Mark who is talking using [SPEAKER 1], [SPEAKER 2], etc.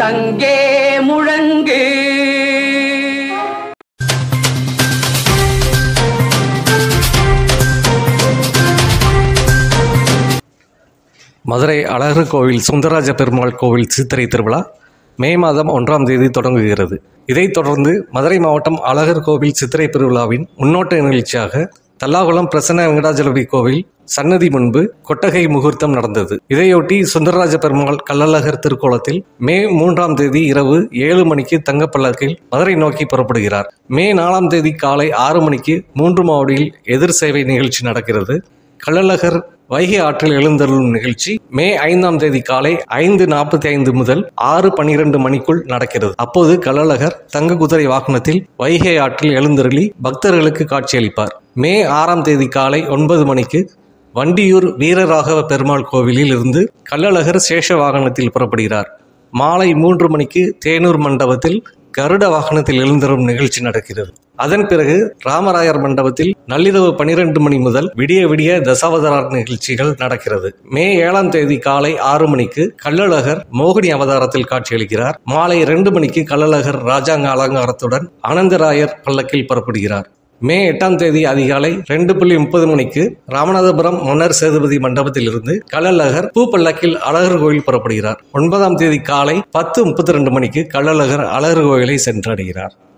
[SPEAKER 1] சங்கே முழங்கு
[SPEAKER 2] மதுரை அழகர் கோவில் சுந்தரராஜ பெருமாள் கோவில் சித்திரை திருவிழா மே மாதம் ஒன்றாம் தேதி தொடங்குகிறது இதைத் தொடர்ந்து மதுரை மாவட்டம் அழகர் கோவில் சித்திரை திருவிழாவின் முன்னோட்ட நிகழ்ச்சியாக தல்லாகுளம் பிரசன்ன வெங்கடாஜலபதி கோவில் சன்னதி முன்பு கொட்டகை முகூர்த்தம் நடந்தது இதையொட்டி சுந்தரராஜ பெருமாள் கள்ளழகர் திருக்கோலத்தில் மே மூன்றாம் தேதி இரவு ஏழு மணிக்கு தங்கப்பல்லக்கில் மதுரை நோக்கி புறப்படுகிறார் மே நாலாம் தேதி காலை ஆறு மணிக்கு மூன்று மாவடியில் எதிர் சேவை நிகழ்ச்சி நடக்கிறது கள்ளழகர் வைகை ஆற்றில் எழுந்தருளும் நிகழ்ச்சி மே ஐந்தாம் தேதி காலை ஐந்து நாற்பத்தி ஐந்து முதல் ஆறு பனிரெண்டு மணிக்குள் நடக்கிறது அப்போது கள்ளழகர் தங்க குதிரை வாகனத்தில் வைகை ஆற்றில் எழுந்தருளி பக்தர்களுக்கு காட்சியளிப்பார் மே ஆறாம் தேதி காலை ஒன்பது மணிக்கு வண்டியூர் வீரராகவ பெருமாள் கோவிலில் இருந்து கள்ளழகர் சேஷ வாகனத்தில் புறப்படுகிறார் மாலை மூன்று மணிக்கு தேனூர் மண்டபத்தில் கருட வாகனத்தில் எழுந்தரும் நிகழ்ச்சி நடக்கிறது அதன் பிறகு ராமராயர் மண்டபத்தில் நள்ளிரவு பனிரெண்டு மணி முதல் விடிய விடிய தசாவதார நிகழ்ச்சிகள் நடக்கிறது மே ஏழாம் தேதி காலை ஆறு மணிக்கு கள்ளழகர் மோகினி அவதாரத்தில் காட்சியளிக்கிறார் மாலை இரண்டு மணிக்கு கள்ளழகர் ராஜாங்க அலங்காரத்துடன் ஆனந்தராயர் பல்லக்கில் புறப்படுகிறார் மே எட்டாம் தேதி அதிகாலை ரெண்டு புள்ளி முப்பது மணிக்கு ராமநாதபுரம் மன்னர் சேதுபதி மண்டபத்திலிருந்து கள்ளழகர் பூப்பல்லக்கில் அழகர் கோயில் புறப்படுகிறார் ஒன்பதாம் தேதி காலை பத்து முப்பத்தி ரெண்டு மணிக்கு கள்ளழகர் அழகர் கோயிலை சென்றடைகிறார்